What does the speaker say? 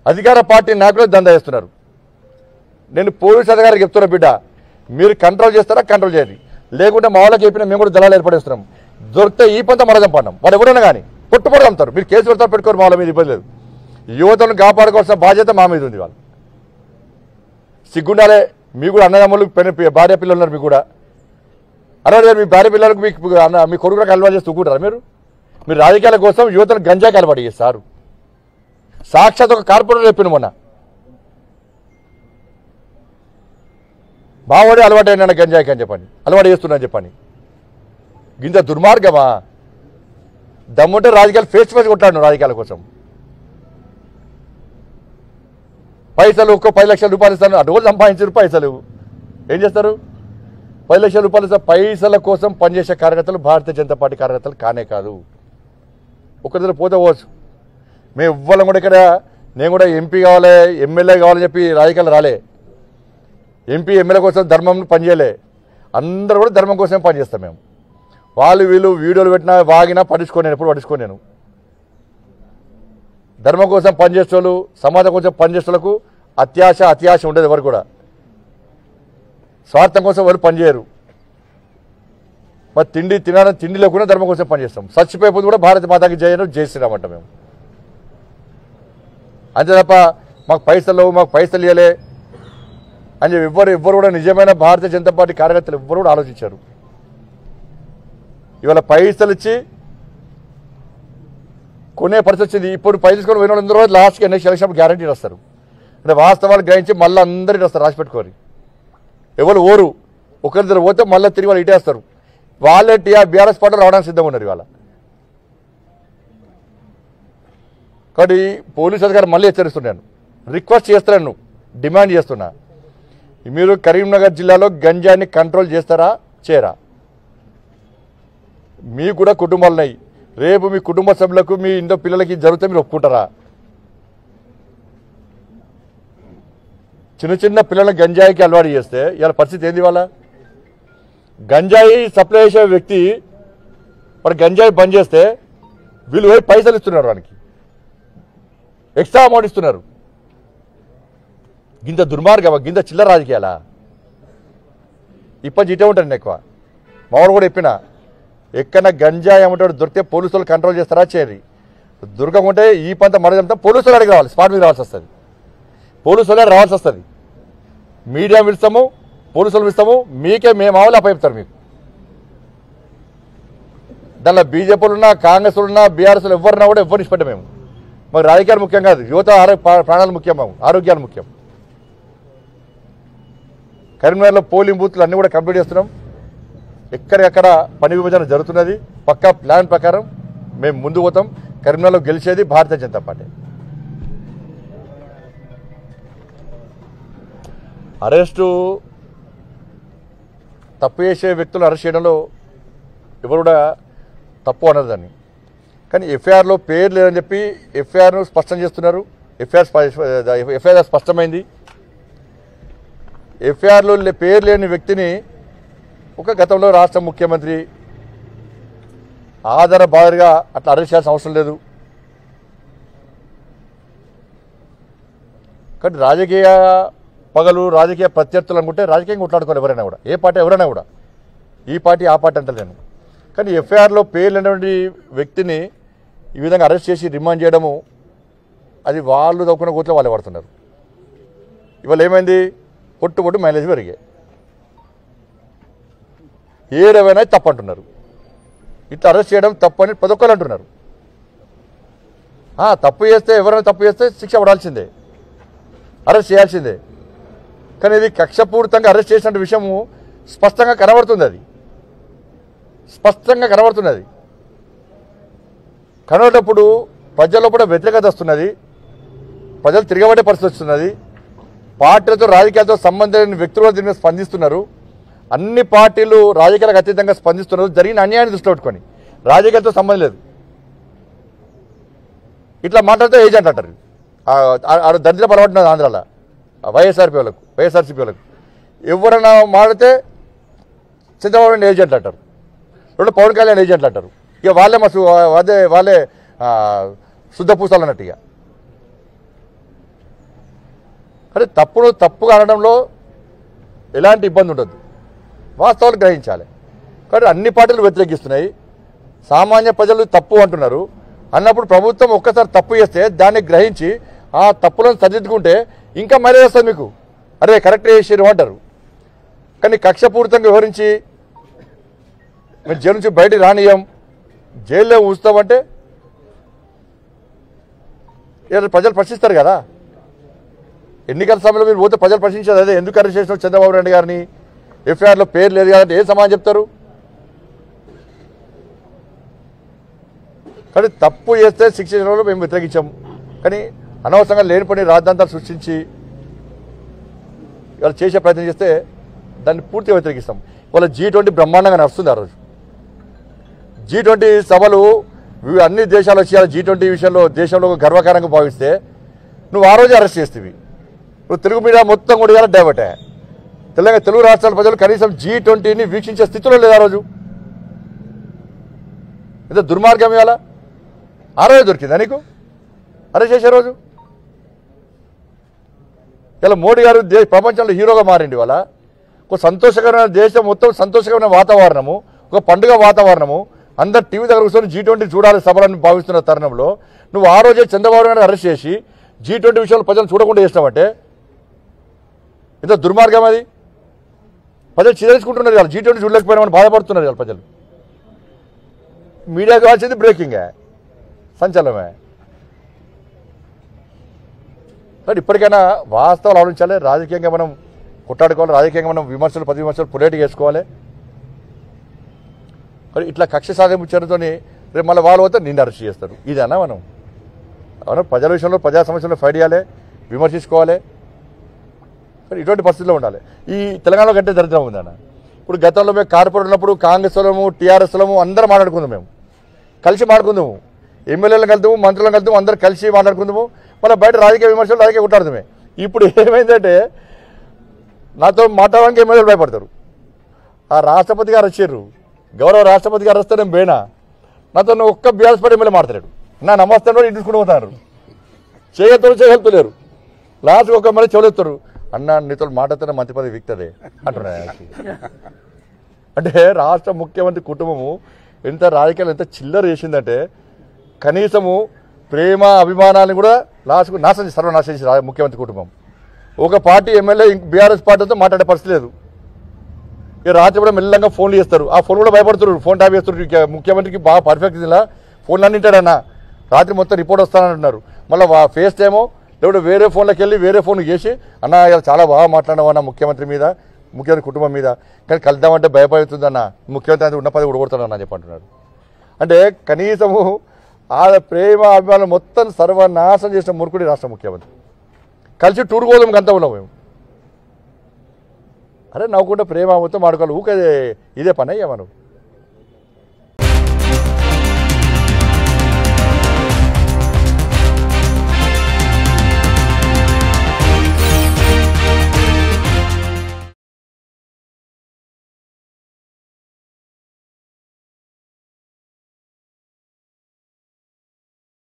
అధికార పార్టీ నాయకులు దందా చేస్తున్నారు నేను పోలీస్ అధికారికి చెప్తున్నా బిడ్డ మీరు కంట్రోల్ చేస్తారా కంట్రోల్ చేయండి లేకుంటే మా వాళ్ళకి చెప్పిన మేము కూడా దళాలు ఏర్పడేస్తున్నాం దొరికితే ఈ పంత మరదం పడినాం వాడు ఎవరైనా కానీ పుట్టుపడి అమ్ముతారు మీరు కేసు పెడతారు పెట్టుకోరు మా వాళ్ళ మీద ఇబ్బంది లేదు యువతను కాపాడుకోవాల్సిన బాధ్యత మా మీద ఉంది వాళ్ళు సిగ్గుండాలే మీ కూడా అన్నదమ్ములు పెన- భార్య పిల్లలు ఉన్నారు మీకు కూడా అన్నది మీ భార్య పిల్లలకు మీకు అన్న మీ కొడుకులకు అలవాటు చేసి తూకుంటారా మీరు మీరు రాజకీయాల కోసం యువతను గంజాకి అలవాటు చేస్తారు సాక్షాత్ ఒక కార్పొరేటర్ చెప్పిండు మొన్న మావాడే అలవాటు అయినా గంజాయికి అని చెప్పండి అలవాటు చేస్తున్నా అని చెప్పండి ఇంత దుర్మార్గమా దమ్ముంటే రాజకీయాలు ఫేస్ టు ఫేస్ కొట్టాడు రాజకీయాల కోసం పైసలు ఒక్కో పది లక్షల రూపాయలు ఇస్తాను ఆ రోజు సంపాదించారు పైసలు ఏం చేస్తారు పది లక్షల రూపాయలు ఇస్తారు పైసల కోసం పనిచేసే కార్యకర్తలు భారతీయ జనతా పార్టీ కార్యకర్తలు కానే కాదు ఒక దగ్గర పోతే పోవచ్చు మేము ఇవ్వాలం కూడా ఇక్కడ నేను కూడా ఎంపీ కావాలి ఎమ్మెల్యే కావాలని చెప్పి రాజకీయాలు రాలే ఎంపీ ఎమ్మెల్యే కోసం ధర్మం పనిచేయలే అందరూ కూడా ధర్మం కోసమే పనిచేస్తాం మేము వాళ్ళు వీళ్ళు వీడియోలు పెట్టినా వాగినా పట్టించుకోను నేను ఎప్పుడు పట్టించుకోను నేను ధర్మం కోసం పనిచేసేవాళ్ళు సమాజం కోసం పనిచేసేవాళ్ళకు అత్యాశ అత్యాశ ఉండదు ఎవరు కూడా స్వార్థం కోసం ఎవరు పనిచేయరు మరి తిండి తినాలని తిండి లేకుండా ధర్మం కోసం పనిచేస్తాం చచ్చిపోయిపోతే కూడా భారత మాతాకి జయను జై శ్రీరామ్ అంట మేము అంతే తప్ప మాకు పైసలు లేవు, మాకు పైసలు ఇవ్వలే అని చెప్పి ఎవ్వరు ఎవ్వరు కూడా నిజమైన భారతీయ జనతా పార్టీ కార్యకర్తలు ఎవ్వరు కూడా ఆలోచించారు ఇవాళ పైసలు ఇచ్చి కొనే పరిస్థితి వచ్చింది ఇప్పుడు పైసలు తీసుకొని పోయిన వాళ్ళందరూ లాస్ట్కి ఎన్ని ఎలక్షన్ గ్యారంటీ వస్తారు అంటే వాస్తవాలు గ్రహించి మళ్ళీ అందరికీ వస్తారు రాసి పెట్టుకోరు ఎవరు ఓరు ఒకరిద్దరు పోతే మళ్ళీ తిరిగి వాళ్ళు ఇటేస్తారు వాళ్ళే టీఆర్ బీఆర్ఎస్ పార్టీ రావడానికి సిద్ధంగా ఉన్నారు ఇవాళ కాబట్టి పోలీస్ అధికారి మళ్ళీ హెచ్చరిస్తున్నాను రిక్వెస్ట్ చేస్తున్నాను డిమాండ్ చేస్తున్నా మీరు కరీంనగర్ జిల్లాలో గంజాన్ని కంట్రోల్ చేస్తారా చేయరా మీకు కూడా కుటుంబాలు ఉన్నాయి రేపు మీ కుటుంబ సభ్యులకు మీ ఇంట్లో పిల్లలకి జరిగితే మీరు ఒప్పుకుంటారా చిన్న చిన్న పిల్లల గంజాయికి అలవాటు చేస్తే ఇవాళ పరిస్థితి ఏంది వాళ్ళ గంజాయి సప్లై చేసే వ్యక్తి వాడు గంజాయి బంద్ చేస్తే వీళ్ళు పోయి పైసలు ఇస్తున్నారు వానికి ఎక్స్ట్రా అమౌంట్ ఇస్తున్నారు గింత దుర్మార్గమా గింత చిల్లర రాజకీయాలా ఇప్పటి ఇటే ఉంటాను నేను ఎక్కువ మామూలు కూడా చెప్పిన ఎక్కడ గంజాయి అమ్మటాడు దొరికితే పోలీసులు కంట్రోల్ చేస్తారా చేయరు దొరకకుంటే ఈ పంత మరదంతా పోలీసులు అడిగి రావాలి స్పాట్ మీద రావాల్సి వస్తుంది పోలీసులే రావాల్సి వస్తుంది మీడియా పిలుస్తాము పోలీసులు పిలుస్తాము మీకే మేము ఆవులు అప్పచెప్తారు మీకు దానిలో బీజేపీలు ఉన్నా కాంగ్రెస్ ఉన్నా బీఆర్ఎస్లు ఎవరున్నా కూడా ఎవరిని ఇష్టపడ్డా మేము మాకు రాజకీయాలు ముఖ్యం కాదు యువత ఆరో- ప్రా- ప్రాణాలు ముఖ్యం మాకు ఆరోగ్యాలు ముఖ్యం కరీంనగర్లో పోలింగ్ బూత్లు అన్నీ కూడా కంప్లీట్ చేస్తున్నాం ఎక్కడెక్కడ పని విభజన జరుగుతున్నది పక్కా ప్లాన్ ప్రకారం మేము ముందు పోతాం కరీంనగర్లో గెలిచేది భారతీయ జనతా పార్టీ అరెస్టు తప్పు చేసే వ్యక్తులు అరెస్ట్ చేయడంలో ఎవరు కూడా తప్పు అన్నది దాన్ని కానీ ఎఫ్ఐఆర్లో పేరు లేదని చెప్పి ఎఫ్ఐఆర్ను స్పష్టం చేస్తున్నారు ఎఫ్ఐఆర్ ఎఫ్ఐఆర్ స్పష్టమైంది ఎఫ్ఐఆర్లో లే- పేరు లేని వ్యక్తిని ఒక గతంలో రాష్ట్ర ముఖ్యమంత్రి ఆధార బాధగా అట్లా అరెస్ట్ చేయాల్సిన అవసరం లేదు కానీ రాజకీయ పగలు రాజకీయ ప్రత్యర్థులు అనుకుంటే రాజకీయంగా కొట్లాడుకోవాలి ఎవరైనా కూడా ఏ పార్టీ ఎవరైనా కూడా ఈ పార్టీ ఆ పార్టీ అంటలేను కానీ ఎఫ్ఐఆర్లో పేరు లేనటువంటి వ్యక్తిని ఈ విధంగా అరెస్ట్ చేసి రిమాండ్ చేయడము అది వాళ్ళు దక్కున్న కూతురు వాళ్ళు పడుతున్నారు ఇవాళ ఏమైంది పొట్టు పొట్టు మైలేజ్ పెరిగాయి ఏడవైనా తప్పు అంటున్నారు ఇట్లా అరెస్ట్ చేయడం తప్పు అని ప్రతి ఒక్కరు అంటున్నారు ఆ, తప్పు చేస్తే ఎవరైనా తప్పు చేస్తే శిక్ష పడాల్సిందే అరెస్ట్ చేయాల్సిందే కానీ ఇది కక్షపూరితంగా అరెస్ట్ చేసిన విషయము స్పష్టంగా కనబడుతుంది అది స్పష్టంగా కనబడుతున్నది కనబడేటప్పుడు ప్రజల్లో కూడా వ్యతిరేకత వస్తున్నది ప్రజలు తిరగబడే పరిస్థితి వస్తున్నది పార్టీలతో రాజకీయాలతో సంబంధం లేని వ్యక్తులు కూడా దీని మీద స్పందిస్తున్నారు అన్ని పార్టీలు రాజకీయాలకు అతీతంగా స్పందిస్తున్నారు జరిగిన అన్యాయాన్ని దృష్టిలో పెట్టుకొని రాజకీయాలతో సంబంధం లేదు ఇట్లా మాట్లాడితే ఏజెంట్ అంటారు ఆ- ఆ- ఆ దరిద్ర పడబడుతున్నది ఆంధ్రాలో ఆ వైఎస్ఆర్పీ వాళ్ళకు వైఎస్ఆర్సీపీ వాళ్ళకు ఎవరైనా మాడితే చంద్రబాబు నాయుడు ఏజెంట్ అంటారు రెండు పవన్ కళ్యాణ్ ఏజెంట్లు అంటారు ఇక వాళ్ళే మా సు- అదే వాళ్ళే ఆ, శుద్ధ పూసాలు అన్నట్టు ఇక అంటే తప్పును తప్పుగా అనడంలో ఎలాంటి ఇబ్బంది ఉండదు వాస్తవాలు గ్రహించాలి కానీ అన్ని పార్టీలు వ్యతిరేకిస్తున్నాయి సామాన్య ప్రజలు తప్పు అంటున్నారు అన్నప్పుడు ప్రభుత్వం ఒక్కసారి తప్పు చేస్తే దాన్ని గ్రహించి ఆ తప్పులను సరిదిద్దుకుంటే ఇంకా మరీ వస్తుంది మీకు అరే కరెక్ట్ చేసారు అంటారు కానీ కక్షపూరితంగా వివరించి మేము జైలు నుంచి బయటికి రానియం జైల్లో ఉంచుతామంటే ఇలా ప్రజలు ప్రశ్నిస్తారు కదా ఎన్నికల సమయంలో మీరు పోతే ప్రజలు ప్రశ్నించారు అదే ఎందుకు అరెస్ట్ చేసిన చంద్రబాబు నాయుడు గారిని ఎఫ్ఐఆర్లో పేరు లేదు కదంటే ఏం సమాధానం చెప్తారు కానీ తప్పు చేస్తే శిక్షించడంలో మేము వ్యతిరేకించాం కానీ అనవసరంగా లేని పని రాద్ధాంతాలు సృష్టించి ఇవాళ చేసే ప్రయత్నం చేస్తే దాన్ని పూర్తిగా వ్యతిరేకిస్తాం ఇవాళ జీ ట్వంటీ బ్రహ్మాండంగా నడుస్తుంది ఆ రోజు జీ ట్వంటీ సభలు ఇవి అన్ని దేశాలు వచ్చి జీ ట్వంటీ విషయంలో దేశంలో ఒక గర్వకారంగా భావిస్తే నువ్వు ఆ రోజే అరెస్ట్ చేస్తేవి నువ్వు తెలుగు మీడియా మొత్తం కూడా ఇవాళ డైవర్టే తెలంగాణ తెలుగు రాష్ట్రాల ప్రజలు కనీసం జీ ట్వంటీని వీక్షించే స్థితిలో లేదు ఆ రోజు ఇదే దుర్మార్గం ఇవాళ ఆ రోజు దొరికిందా నీకు అరెస్ట్ చేసే రోజు ఇలా మోడీ గారు దే ప్రపంచంలో హీరోగా మారింది ఇవాళ ఒక సంతోషకరమైన దేశం మొత్తం సంతోషకరమైన వాతావరణము ఒక పండుగ వాతావరణము అందరు టీవీ దగ్గర కూర్చొని జీ ట్వంటీ చూడాలి సభలని భావిస్తున్న తరుణంలో నువ్వు ఆ రోజే చంద్రబాబు నాయుడు అరెస్ట్ చేసి జీ ట్వంటీ విషయంలో ప్రజలు చూడకుండా చేసినావంటే ఇంత దుర్మార్గం అది ప్రజలు చిదరించుకుంటున్నారు ఇవాళ జీ ట్వంటీ చూడలేకపోయినామని బాధపడుతున్నారు ఇవాళ ప్రజలు మీడియా కావాల్సింది బ్రేకింగే సంచలనమే కానీ ఇప్పటికైనా వాస్తవాలు ఆలోచించాలి రాజకీయంగా మనం కొట్టాడుకోవాలి రాజకీయంగా మనం విమర్శలు ప్రతి విమర్శలు పొలేటి చేసుకోవాలి మరి ఇట్లా కక్ష సాధింపు చర్యతో రేపు మళ్ళీ వాళ్ళు పోతే నిన్ను అరెస్ట్ చేస్తారు ఇదన్నా మనం అవునా ప్రజల విషయంలో ప్రజా సమస్యలను ఫైట్ చేయాలి విమర్శించుకోవాలి మరి ఇటువంటి పరిస్థితుల్లో ఉండాలి ఈ తెలంగాణలో కంటే దరిద్రం ఉందన్న ఇప్పుడు గతంలో మేము కార్పొరేట్ ఉన్నప్పుడు కాంగ్రెస్ వాళ్ళము టీఆర్ఎస్ వాళ్ళము అందరం మాట్లాడుకుందాం మేము కలిసి మాట్లాడుకుందాము ఎమ్మెల్యేలను కలుద్దాము మంత్రులను కలుద్దాము అందరు కలిసి మాట్లాడుకుందాము మళ్ళీ బయట రాజకీయ విమర్శలు రాజకీయ కొట్టాడుతామే ఇప్పుడు ఏమైందంటే నాతో మాట్లాడడానికి ఎమ్మెల్యేలు భయపడతారు ఆ రాష్ట్రపతి గారు వచ్చారు గౌరవ రాష్ట్రపతి గారు వస్తే నేను పోయినా నాతో నువ్వు ఒక్క బీఆర్ఎస్ పార్టీ ఎమ్మెల్యే మాట్లాడాడు నా నమస్తే కూడా ఇంటికి పోతారు చేయగలుగుతారు చేయగలుగుతలేరు లాస్ట్ ఒక మళ్ళీ చెవులెత్తారు అన్న నీతో మాట్లాడితే మంత్రి పదవి విక్తదే అంటున్నా ఆయనకి. అంటే రాష్ట్ర ముఖ్యమంత్రి కుటుంబము ఎంత రాజకీయాలు ఎంత చిల్లర చేసిందంటే కనీసము ప్రేమ అభిమానాన్ని కూడా లాస్ట్కు నాశనం చేసి సర్వనాశనం చేసి రా- ముఖ్యమంత్రి కుటుంబం ఒక పార్టీ ఎమ్మెల్యే బీఆర్ఎస్ పార్టీతో మాట్లాడే పరిస్థితి లేదు ఇక రాత్రి కూడా మెల్లంగా ఫోన్లు చేస్తారు ఆ ఫోన్ కూడా భయపడుతున్నారు ఫోన్ ట్యాప్ చేస్తారు ఇక ముఖ్యమంత్రికి బాగా పర్ఫెక్ట్ ఇలా ఫోన్లు అన్ని వింటాడన్న రాత్రి మొత్తం రిపోర్ట్ వస్తానంటున్నారు మళ్ళీ ఫేస్ టైమో లేకపోతే వేరే ఫోన్లోకి వెళ్ళి వేరే ఫోన్ చేసి అన్న ఇలా చాలా బాగా మాట్లాడవన్న ముఖ్యమంత్రి మీద ముఖ్యమంత్రి కుటుంబం మీద కానీ కలుద్దామంటే భయపడుతుందన్న ముఖ్యమంత్రి అయితే ఉన్న పది ఉడగొడతానన్న చెప్పి అంటున్నారు అంటే కనీసము ఆ ప్రేమ అభిమానం మొత్తం సర్వనాశనం చేసిన మురుకుడి రాష్ట్ర ముఖ్యమంత్రి కలిసి టూర్ కోసం గంత ఉన్నాం మేము అరే నవ్వుకుంటే ప్రేమ మొత్తం ఆడుకోవాలి ఊకే ఇదే పని అయ్యా మనం